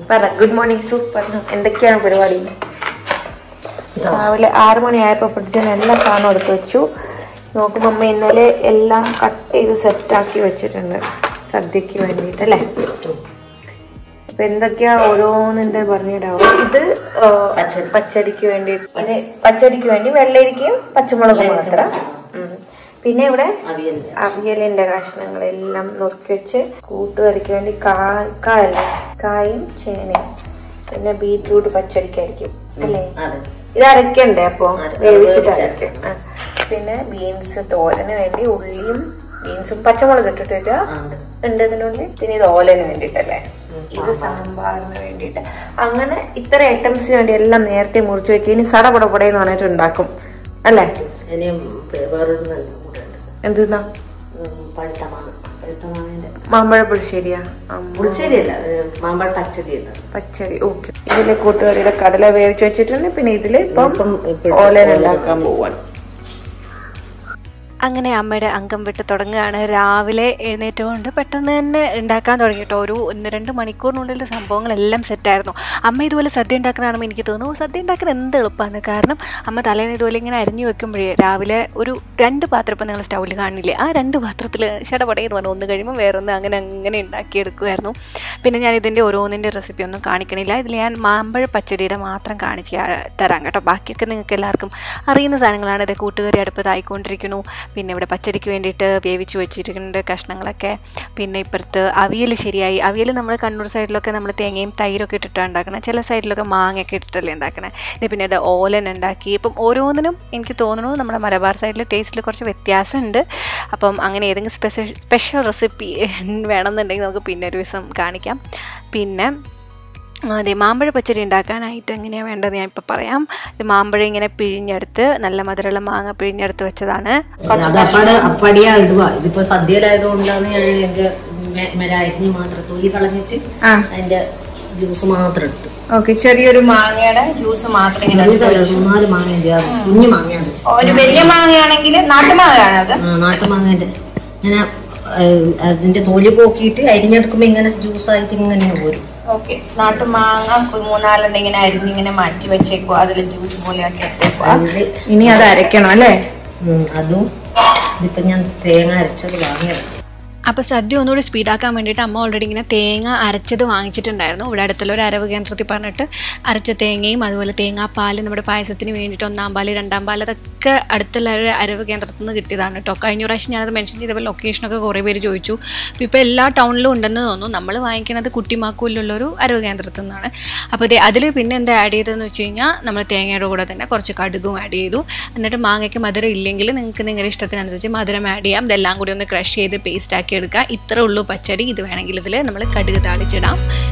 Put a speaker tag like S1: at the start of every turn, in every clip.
S1: പറ good morning സു പറഞ്ഞു എന്തൊക്കെയാണ് പരിപാടി രാവിലെ ആറ് മണിയായപ്പോൾ ഫ്രിഡ്ജിന് എല്ലാ സാധനവും എടുത്ത് വെച്ചു നോക്കുമ്പോൾ അമ്മ ഇന്നലെ എല്ലാം കട്ട് ചെയ്ത് സെറ്റാക്കി വെച്ചിട്ടുണ്ട് സദ്യക്ക് വേണ്ടിയിട്ട് അല്ലേ അപ്പൊ എന്തൊക്കെയാ ഓരോന്നിന്റെ പറഞ്ഞുതരാമോ ഇത് ആ, പച്ചടിക്ക് വേണ്ടി ഇത് പച്ചടിക്ക് വേണ്ടി വെള്ളരിക്കയും പച്ചമുളകും മാത്രം ഉം. പിന്നെ ഇവിടെ
S2: അവിയലിന്റെ
S1: അവിയലിന്റെ കഷ്ണങ്ങളെല്ലാം നുറുക്കി വെച്ച് കൂട്ടുകറിക്ക് വേണ്ടി കാ- കായല്ലേ കായും ചേനയും പിന്നെ ബീറ്റ്റൂട്ട് പച്ചടിക്കായിരിക്കും അല്ലേ
S2: അതെ
S1: ഇത് അരക്കണ്ടേ അപ്പൊ
S2: അര-
S1: വേവിച്ചിട്ട്
S2: വേവിച്ച്
S1: അരക്കും ആ. പിന്നെ ബീൻസ് തോരന് വേണ്ടി ഉള്ളിയും ബീൻസും പച്ചമുളക് ഇട്ടിട്ട്
S2: ആ, ഉണ്ട്.
S1: ഉണ്ട് ഇതിനുള്ളിൽ പിന്നെ ഇത് ഓലന് വേണ്ടിട്ടല്ലേ ഇത് സാമ്പാറിന് വേണ്ടിട്ട് അങ്ങനെ ഇത്ര ഐറ്റംസിന് വേണ്ടി എല്ലാം നേരത്തെ മുറിച്ച് വെക്കുക ഇനി സടപടപടയെന്ന് പറഞ്ഞിട്ട് ഉണ്ടാക്കും അല്ലേ
S2: ഇനിയും വേറൊരു നല്ല കൂടെ ഉണ്ട്
S1: എന്തെന്നാ
S2: ഉം, പഴുത്ത മാങ്ങ പഴുത്ത മാങ്ങന്റെ
S1: മാമ്പഴ പുളിശ്ശേരിയാ അമ്മ.
S2: പുളിശ്ശേരിയല്ല മാമ്പഴ പച്ചടി
S1: പച്ചടി ഓക്കെ ഇതില് കൂട്ടുകറിയുടെ കടല വേവിച്ച് വെച്ചിട്ടുണ്ട് പിന്നെ ഇതില് ഇപ്പം
S2: ഇപ്പം ഇപ്പം
S1: ഓലൻ ഉണ്ടാക്കാൻ പോവാണ്
S3: അങ്ങനെ അമ്മയുടെ അംഗം വിട്ട് തുടങ്ങുകയാണ് രാവിലെ എഴുന്നേറ്റുകൊണ്ട് പെട്ടെന്ന് തന്നെ ഉണ്ടാക്കാൻ തുടങ്ങി കേട്ടോ ഒരു ഒന്ന് രണ്ട് മണിക്കൂറിനുള്ളിൽ സംഭവങ്ങളെല്ലാം സെറ്റായിരുന്നു അമ്മ ഇതുപോലെ സദ്യ ഉണ്ടാക്കുന്നതാണെന്ന് എനിക്ക് തോന്നുന്നു സദ്യ ഉണ്ടാക്കാൻ എന്ത് എളുപ്പമാണ് കാരണം അമ്മ തലേന്ന് ഇതുപോലെ ഇങ്ങനെ അരിഞ്ഞു വെക്കുമ്പോഴേ രാവിലെ ഒരു രണ്ട് പാത്രം ഇപ്പം നിങ്ങൾ സ്റ്റൗവിൽ കാണില്ലേ ആ രണ്ട് പാത്രത്തിൽ ഷടപടയെന്ന് പറഞ്ഞു ഒന്ന് കഴിയുമ്പോൾ വേറൊന്ന് അങ്ങനെ അങ്ങനെ ഉണ്ടാക്കിയെടുക്കുമായിരുന്നു പിന്നെ ഞാൻ ഇതിൻ്റെ ഓരോന്നിൻ്റെ റെസിപ്പി ഒന്നും കാണിക്കണില്ല ഇതിൽ ഞാൻ മാമ്പഴ പച്ചടിയുടെ മാത്രം കാണിച്ച് തരാം കേട്ടോ ബാക്കിയൊക്കെ നിങ്ങൾക്ക് എല്ലാവർക്കും അറിയുന്ന സാധനങ്ങളാണ് ഇത് കൂട്ടുകറി അടുപ്പതായിക്കൊണ്ടിരിക്കുന്നു പിന്നെ ഇവിടെ പച്ചടിക്ക് വേണ്ടിയിട്ട് വേവിച്ച് വെച്ചിട്ടുണ്ട് കഷ്ണങ്ങളൊക്കെ പിന്നെ ഇപ്പുറത്ത് അവിയൽ ശരിയായി അവിയൽ നമ്മൾ കണ്ണൂർ സൈഡിലൊക്കെ നമ്മൾ തേങ്ങയും തൈരൊക്കെ ഇട്ടിട്ടാണ് ഉണ്ടാക്കണത് ചില സൈഡിലൊക്കെ മാങ്ങയൊക്കെ ഇട്ടിട്ടല്ലേ ഉണ്ടാക്കണത് ഇത് പിന്നെ ഇത് ഓലൻ ഉണ്ടാക്കി ഇപ്പം ഓരോന്നിനും എനിക്ക് തോന്നുന്നു നമ്മുടെ മലബാർ സൈഡിൽ ടേസ്റ്റിൽ കുറച്ച് വ്യത്യാസമുണ്ട് അപ്പം അങ്ങനെ ഏതെങ്കിലും സ്പെഷ്യൽ സ്പെഷ്യൽ റെസിപ്പി വേണമെന്നുണ്ടെങ്കിൽ നമുക്ക് പിന്നെ ഒരു ദിവസം കാണിക്കാം പിന്നെ അതെ മാമ്പഴ പച്ചടി ഉണ്ടാക്കാനായിട്ട് എങ്ങനെയാണ് വേണ്ടത് ഞാൻ ഇപ്പോൾ പറയാം ഇത് മാമ്പഴം ഇങ്ങനെ പിഴിഞ്ഞെടുത്ത് നല്ല മധുരമുള്ള മാങ്ങ പിഴിഞ്ഞെടുത്ത് വെച്ചതാണ്
S2: അത് അപ്പാടെ അപ്പടിയാ ഇടുക ഇതിപ്പോ സദ്യയിലായതുകൊണ്ടാണ് ഞാൻ എന്റെ മെ- മെല അരിഞ്ഞ് മാത്രം തൊലി കളഞ്ഞിട്ട്
S1: ആ
S2: അതിന്റെ ജ്യൂസ് മാത്രം എടുത്തു
S1: ഓക്കെ ചെറിയൊരു മാങ്ങയുടെ ജ്യൂസ് മാത്രം ഇങ്ങനെ എടുത്ത്
S2: ചെറിയതല്ല
S1: വെച്ചു.
S2: മൂന്നാല് മാങ്ങേന്റെ ആ കുഞ്ഞു മാങ്ങയാണ്
S1: ഒരു വലിയ മാങ്ങയാണെങ്കിൽ നാട്ടുമാങ്ങയാണ് അത്
S2: ആ നാട്ടുമാങ്ങേന്റെ ഇങ്ങനെ ഏഹ്, അതിന്റെ തൊലി പോക്കിയിട്ട് അരിഞ്ഞെടുക്കുമ്പോ ഇങ്ങനെ ജ്യൂസായിട്ട് ഇങ്ങനെ പോരും
S1: ഓക്കെ നാട്ടുമാങ്ങ കു- മൂന്നാലെണ്ണം ഇങ്ങനെ അരിഞ്ഞ് ഇങ്ങനെ മാറ്റി വെച്ചേക്കോ അതിൽ ജ്യൂസ് പോലെ ആക്കി എടുത്തേക്കോ
S2: അതില്
S1: ഇനി അത് അരക്കണം അല്ലേ
S2: ഉം, അതും ഇതിപ്പോ ഞാൻ തേങ്ങ അരച്ചത് വാങ്ങിയത്
S3: അപ്പോൾ സദ്യ ഒന്നുകൂടി സ്പീഡാക്കാൻ വേണ്ടിയിട്ട് അമ്മ ഓൾറെഡി ഇങ്ങനെ തേങ്ങ അരച്ചത് വാങ്ങിച്ചിട്ടുണ്ടായിരുന്നു ഇവിടെ അടുത്തുള്ള ഒരു അരവ് കേന്ദ്രത്തിൽ പറഞ്ഞിട്ട് അരച്ച തേങ്ങയും അതുപോലെ തേങ്ങാപ്പാൽ നമ്മുടെ പായസത്തിന് വേണ്ടിയിട്ട് ഒന്നാം പാല് രണ്ടാം പാല് അതൊക്കെ അടുത്തുള്ള ഒരു അരവ് കേന്ദ്രത്തിൽ നിന്ന് കിട്ടിയതാണ് കേട്ടോ കഴിഞ്ഞ പ്രാവശ്യം ഞാനത് മെൻഷൻ ചെയ്തപ്പോൾ ലൊക്കേഷനൊക്കെ കുറേ പേര് ചോദിച്ചു അപ്പോൾ ഇപ്പോൾ എല്ലാ ടൗണിലും ഉണ്ടെന്ന് തോന്നുന്നു നമ്മൾ വാങ്ങിക്കുന്നത് കുട്ടിമാക്കൂലുള്ളൊരു അരവ് കേന്ദ്രത്തിൽ നിന്നാണ് അപ്പോൾ ഇത് അതിൽ പിന്നെ എന്താ ആഡ് ചെയ്തതെന്ന് വെച്ച് കഴിഞ്ഞാൽ നമ്മൾ തേങ്ങയുടെ കൂടെ തന്നെ കുറച്ച് കടുകും ആഡ് ചെയ്തു എന്നിട്ട് മാങ്ങയ്ക്ക് മധുരം ഇല്ലെങ്കിൽ നിങ്ങൾക്ക് നിങ്ങളുടെ ഇഷ്ടത്തിനനുസരിച്ച് മധുരം ആഡ് ചെയ്യാം ഇതെല്ലാം കൂടി ഒന്ന് ക്രഷ് ചെയ്ത് പേസ്റ്റ് ആക്കി എടുക്കുക ഇത്രേ ഉള്ളൂ പച്ചടി ഇത് വേണമെങ്കിൽ ഇതിൽ നമ്മൾ കടുക് താളിച്ചിടാം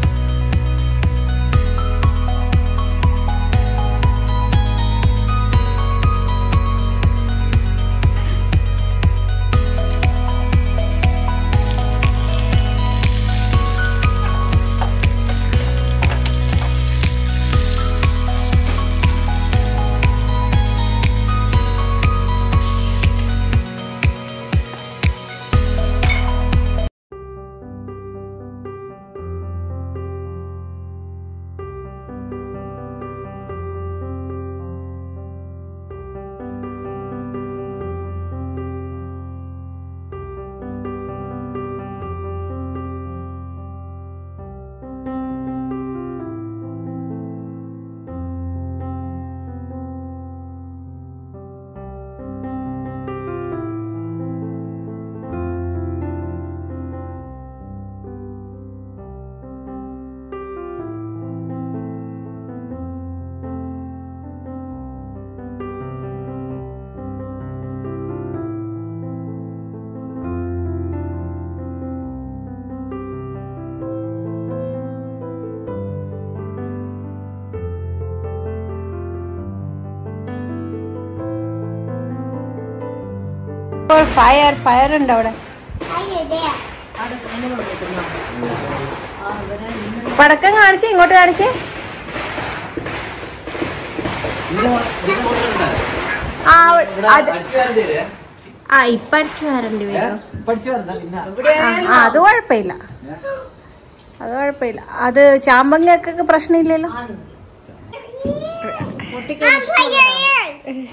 S1: ഫയർ ഫയർ ഉണ്ട് അവിടെ പടക്കം കാണിച്ചേ ഇങ്ങോട്ട് കാണിച്ചേ ആ അത് ആ ഇപ്പൊ അടിച്ചു വരേണ്ടി വരും
S4: പഠിച്ചു വരണ്ട പിന്നെ
S1: ആ, ആ, അത് കുഴപ്പമില്ല
S3: അത് കുഴപ്പമില്ല അത് ചാമ്പങ്ങക്കൊക്കെ പ്രശ്നമില്ലല്ലോ
S4: Unplug your ears.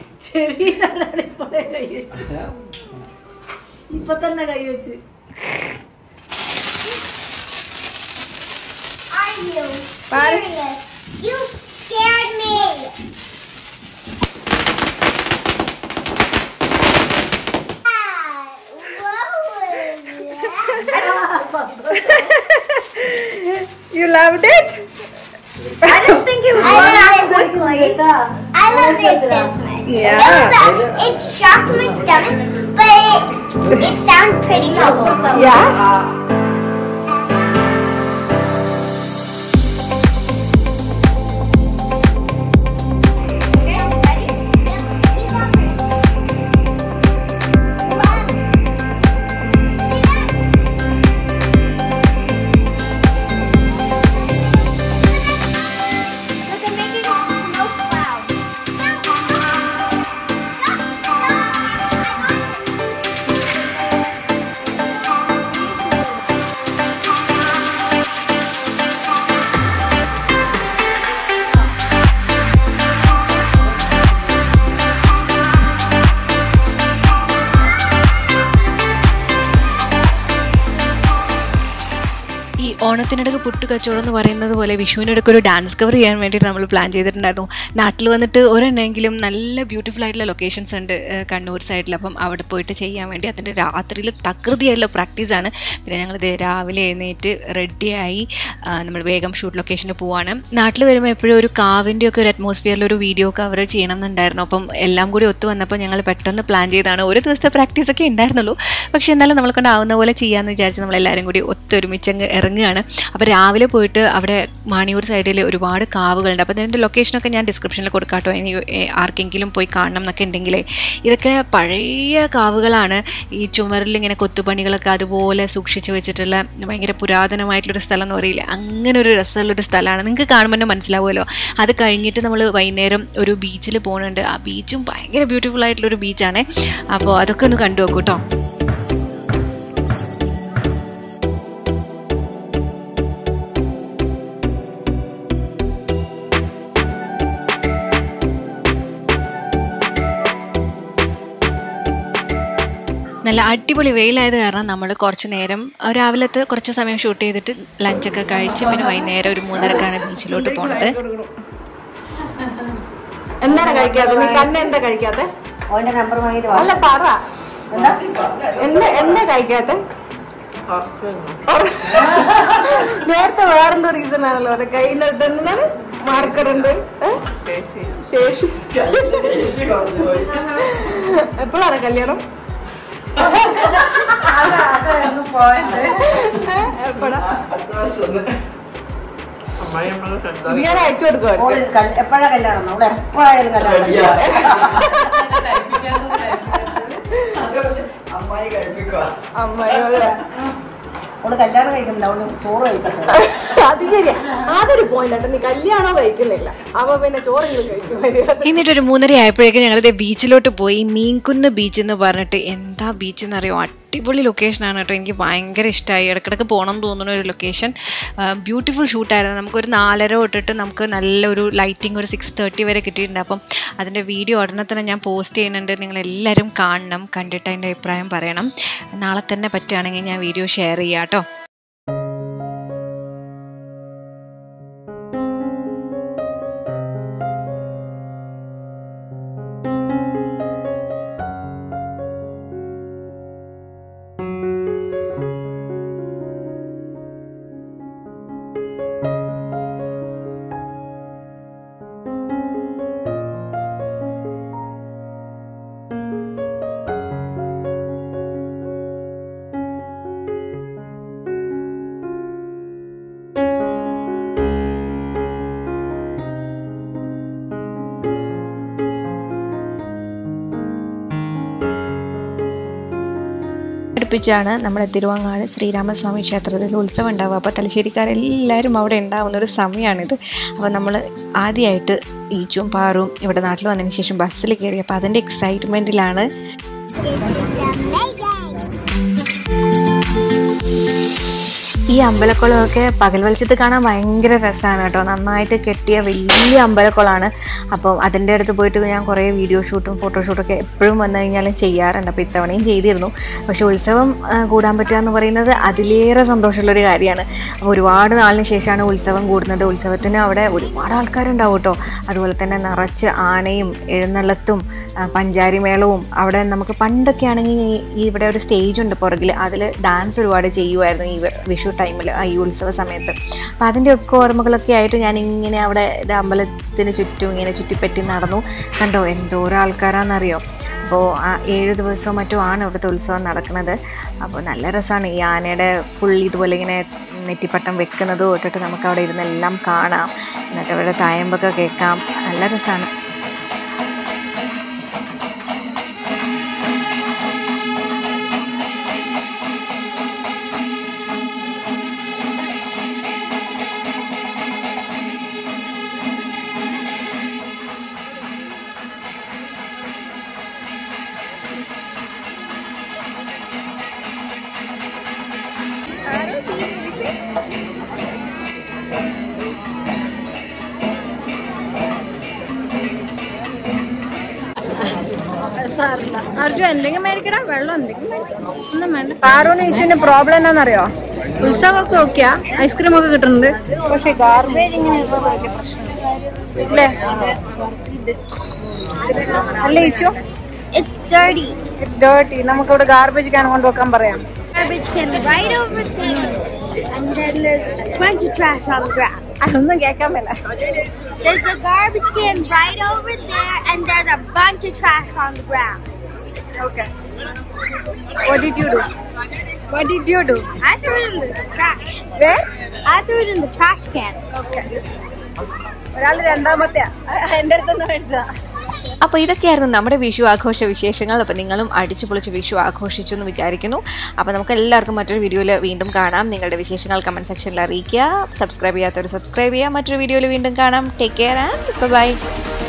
S2: ഇപ്പൊ തന്നെ കൈ വെച്ച്
S4: Are you
S3: Bye.
S4: serious? You scared me. Ah, what was that?
S3: You loved it
S4: I don't think it was that quickly. I loved it this much.
S3: Yeah.
S4: It, was, uh, it shocked my stomach, but it, it sounded pretty cool.
S3: Yeah
S4: Okay, ready? Yep, you go first. Come on. Look, I'm making smoke clouds. Stop, stop, stop, stop.
S3: ഈ ഓണത്തിനിടക്ക് പുട്ട് കച്ചവടം എന്ന് പറയുന്നത് പോലെ വിഷുവിനിടയ്ക്ക് ഒരു dance cover ചെയ്യാൻ വേണ്ടിയിട്ട് നമ്മൾ plan ചെയ്തിട്ടുണ്ടായിരുന്നു നാട്ടിൽ വന്നിട്ട് ഒരെണ്ണമെങ്കിലും നല്ല ബ്യൂട്ടിഫുൾ ആയിട്ടുള്ള ലൊക്കേഷൻസ് ഉണ്ട് ഏഹ് കണ്ണൂർ സൈഡിൽ അപ്പം അവിടെ പോയിട്ട് ചെയ്യാൻ വേണ്ടി അതിൻ്റെ രാത്രിയിൽ തകൃതിയായിട്ടുള്ള പ്രാക്ടീസാണ് പിന്നെ ഞങ്ങൾ രാവിലെ എഴുന്നേറ്റ് റെഡിയായി നമ്മൾ വേഗം ഷൂട്ട് ലൊക്കേഷനിൽ പോവാണ് നാട്ടിൽ വരുമ്പോൾ എപ്പോഴും ഒരു കാവിൻ്റെ ഒക്കെ ഒരു അറ്റ്മോസ്ഫിയറിൽ ഒരു വീഡിയോ കവർ ചെയ്യണം എന്നുണ്ടായിരുന്നു അപ്പം എല്ലാം കൂടി ഒത്തു വന്നപ്പോൾ ഞങ്ങൾ പെട്ടെന്ന് പ്ലാൻ ചെയ്താണ് ഒരു ദിവസത്തെ പ്രാക്ടീസ് ഒക്കെ ഉണ്ടായിരുന്നുള്ളൂ പക്ഷേ എന്നാലും നമ്മളെ കൊണ്ടാവുന്ന പോലെ ചെയ്യാമെന്ന് വിചാരിച്ച് നമ്മളെല്ലാവരും കൂടി ഒത്തൊരുമിച്ച് അങ്ങ് ഇറങ്ങുകയാണ് അപ്പോൾ രാവിലെ പോയിട്ട് അവിടെ മാണിയൂർ സൈഡിൽ ഒരുപാട് കാവുകളുണ്ട് അപ്പോൾ ഇതിൻ്റെ ലൊക്കേഷനൊക്കെ ഞാൻ ഡിസ്ക്രിപ്ഷനിൽ കൊടുക്കാട്ടോ ഇനി ഏ, ആർക്കെങ്കിലും പോയി കാണണം എന്നൊക്കെ ഉണ്ടെങ്കിലേ ഇതൊക്കെ പഴയ കാവുകളാണ് ഈ ചുമരിൽ ഇങ്ങനെ കൊത്തുപണികളൊക്കെ അതുപോലെ സൂക്ഷിച്ച് വെച്ചിട്ടുള്ള ഭയങ്കര പുരാതനമായിട്ടുള്ളൊരു സ്ഥലം എന്ന് പറയില്ല അങ്ങനെ ഒരു രസമുള്ളൊരു സ്ഥലമാണ് നിങ്ങൾക്ക് കാണുമ്പോൾ തന്നെ മനസ്സിലാവുമല്ലോ അത് കഴിഞ്ഞിട്ട് നമ്മൾ വൈകുന്നേരം ഒരു ബീച്ചിൽ പോകുന്നുണ്ട് ആ ബീച്ചും ഭയങ്കര ബ്യൂട്ടിഫുൾ ആയിട്ടുള്ളൊരു ബീച്ചാണ് അപ്പോൾ അതൊക്കെ ഒന്ന് കണ്ടു നോക്കൂ കേട്ടോ നല്ല അടിപൊളി വെയിലായത് കാരണം നമ്മൾ കുറച്ച് നേരം ആ, രാവിലത്തെ കുറച്ച് സമയം ഷൂട്ട് ചെയ്തിട്ട് ലഞ്ചൊക്കെ കഴിച്ച് പിന്നെ വൈകുന്നേരം ഒരു മൂന്നരക്കാണ് ബീച്ചിലോട്ട് പോണത്
S1: എന്താണ് കഴിക്കാത്ത നീ തന്നെ എന്താ കഴിക്കാത്ത
S2: അവന്റെ നമ്പർ വാങ്ങിയിട്ട്
S1: അല്ല പറ എന്താ എന്താ കഴിക്കാത്ത നേരത്തെ വേറെന്തോ റീസൺ ആണല്ലോ അത് കയ്യിന്റെ അടുത്ത് എന്തിനാണ് മാർക്കർ ഉണ്ട് ഏ? ശേഷി എപ്പോഴാണ് കല്യാണം ഏ? എപ്പോഴാ ഞാൻ അയച്ചു കൊടുക്കുവാ
S2: എപ്പോഴാ കല്യാണം അവിടെ എപ്പോഴായാലും കല്യാണം
S1: അമ്മയോട്
S2: അവള് കല്യാണം കഴിക്കുന്നില്ല അവള് ചോറ് കഴിക്കട്ടെ
S1: അത് ശരിയാ അതൊരു പോയിന്റ് നീ കല്യാണം കഴിക്കുന്നില്ല അപ്പൊ പിന്നെ ചോറെങ്കിലും കഴിക്കും
S3: എന്നിട്ടൊരു മൂന്നര ആയപ്പോഴേക്കും ഞങ്ങളിത് ബീച്ചിലോട്ട് പോയി മീൻകുന്ന് ബീച്ച് എന്ന് പറഞ്ഞിട്ട് എന്താ ബീച്ച് എന്നറിയോ അടിപൊളി ലൊക്കേഷനാണ് കേട്ടോ എനിക്ക് ഭയങ്കര ഇഷ്ടമായി ഇടയ്ക്കിടയ്ക്ക് പോകണം എന്ന് തോന്നുന്ന ഒരു ലൊക്കേഷൻ ബ്യൂട്ടിഫുൾ ഷൂട്ടായിരുന്നു നമുക്കൊരു നാലര തൊട്ടിട്ട് നമുക്ക് നല്ലൊരു ലൈറ്റിംഗ് ഒരു സിക്സ് തേർട്ടി വരെ കിട്ടിയിട്ടുണ്ട് അപ്പം അതിൻ്റെ വീഡിയോ ഉടനെ തന്നെ ഞാൻ പോസ്റ്റ് ചെയ്യുന്നുണ്ട് നിങ്ങൾ എല്ലാവരും കാണണം കണ്ടിട്ട് അതിൻ്റെ അഭിപ്രായം പറയണം നാളെ തന്നെ പറ്റുകയാണെങ്കിൽ ഞാൻ വീഡിയോ ഷെയർ ചെയ്യാം കേട്ടോ അടുപ്പിച്ചാണ് നമ്മുടെ തിരുവങ്ങാട് ശ്രീരാമസ്വാമി ക്ഷേത്രത്തിൽ ഉത്സവം ഉണ്ടാവുക അപ്പോൾ തലശ്ശേരിക്കാരെല്ലാവരും അവിടെ ഉണ്ടാവുന്ന ഒരു സമയമാണിത് അപ്പോൾ നമ്മൾ ആദ്യമായിട്ട് ഈച്ചും പാറും ഇവിടെ നാട്ടിൽ വന്നതിന് ശേഷം ബസ്സിൽ കയറി അപ്പോൾ അതിൻ്റെ എക്സൈറ്റ്മെൻറ്റിലാണ്
S1: ഈ അമ്പലക്കുളമൊക്കെ പകൽ വെളിച്ചത്ത് കാണാൻ ഭയങ്കര രസമാണ് കേട്ടോ നന്നായിട്ട് കെട്ടിയ വലിയ അമ്പലക്കുളമാണ് അപ്പം അതിൻ്റെ അടുത്ത് പോയിട്ട് ഞാൻ കുറേ വീഡിയോ ഷൂട്ടും ഫോട്ടോഷൂട്ടൊക്കെ എപ്പോഴും വന്നു കഴിഞ്ഞാലും ചെയ്യാറുണ്ട് അപ്പോൾ ഇത്തവണയും ചെയ്തിരുന്നു പക്ഷേ ഉത്സവം ആ, കൂടാൻ പറ്റുക എന്ന് പറയുന്നത് അതിലേറെ സന്തോഷമുള്ളൊരു കാര്യമാണ് അപ്പോൾ ഒരുപാട് നാളിന് ശേഷമാണ് ഉത്സവം കൂടുന്നത് ഉത്സവത്തിന് അവിടെ ഒരുപാട് ആൾക്കാരുണ്ടാവും കേട്ടോ അതുപോലെ തന്നെ നിറച്ച് ആനയും എഴുന്നള്ളത്തും ആ, പഞ്ചാരിമേളവും അവിടെ നമുക്ക് പണ്ടൊക്കെ ആണെങ്കിൽ ഈ- ഈ ഇവിടെ ഒരു സ്റ്റേജ് ഉണ്ട് പുറകിൽ അതിൽ ഡാൻസ് ഒരുപാട് ചെയ്യുമായിരുന്നു ഈ വ- വിഷു ടൈമിൽ ഈ ഉത്സവ സമയത്ത് അപ്പോൾ അതിൻ്റെയൊക്കെ ഓർമ്മകളൊക്കെ ആയിട്ട് ഞാൻ ഇങ്ങനെ അവിടെ ഇത് അമ്പലത്തിന് ചുറ്റും ഇങ്ങനെ ചുറ്റിപ്പറ്റി നടന്നു കണ്ടോ എന്തോരം ആൾക്കാരാണെന്നറിയോ അപ്പോൾ ആ ഏഴ് ദിവസവും മറ്റും ആണ് ഇവിടുത്തെ ഉത്സവം നടക്കുന്നത് അപ്പോൾ നല്ല രസമാണ് ഈ ആനയുടെ ഫുൾ ഇതുപോലെ ഇങ്ങനെ നെറ്റിപ്പട്ടം വെക്കുന്നത് തൊട്ടിട്ട് നമുക്ക് അവിടെ ഇരുന്ന് എല്ലാം കാണാം എന്നിട്ട് അവരുടെ തായമ്പൊക്കെ കേൾക്കാം നല്ല രസമാണ്
S3: അർജു എന്തെങ്കിലും മേടിക്കടാ വെള്ളം എന്തെങ്കിലും ഒന്നും വേണ്ട
S1: പാറുവിന് ഇതിന് പ്രോബ്ലം എന്നാണെന്നറിയോ
S3: ഉത്സവമൊക്കെ ഓക്കെയാ ഐസ്ക്രീം ഒക്കെ കിട്ടുന്നുണ്ട്
S1: പക്ഷേ ഗാർബേജ് ഇങ്ങനെ ഇല്ലേ അല്ലേ Ichu
S4: It's dirty.
S1: It's dirty നമുക്ക് ഇവിടെ ഗാർബേജ് ക്യാൻ കൊണ്ടുവെക്കാൻ പറയാം
S4: Garbage can right over there. And then there's a bunch of trash on the ground.
S1: അതൊന്നും കേൾക്കാൻ മേല
S4: There's a garbage can right over there, and there's a bunch of trash on the ground.
S1: Okay What did you do? What did you do?
S4: I threw it in the trash.
S1: Where?
S4: I threw it in the trash can.
S1: ഒരാൾ രണ്ടാമത്തെ എന്റെ അടുത്തൊന്നും മേടിച്ചതാ അപ്പോൾ ഇതൊക്കെയായിരുന്നു നമ്മുടെ വിഷു ആഘോഷ വിശേഷങ്ങൾ അപ്പോൾ നിങ്ങളും അടിച്ചു പൊളിച്ച് വിഷു ആഘോഷിച്ചു എന്ന് വിചാരിക്കുന്നു അപ്പോൾ നമുക്ക് എല്ലാവർക്കും മറ്റൊരു വീഡിയോയിൽ വീണ്ടും കാണാം നിങ്ങളുടെ വിശേഷങ്ങൾ കമൻറ്റ് സെക്ഷനിൽ അറിയിക്കുക സബ്സ്ക്രൈബ് ചെയ്യാത്തവർ സബ്സ്ക്രൈബ് ചെയ്യുക മറ്റൊരു വീഡിയോയിൽ വീണ്ടും കാണാം ടേക്ക് കെയർ ആൻഡ് ബൈ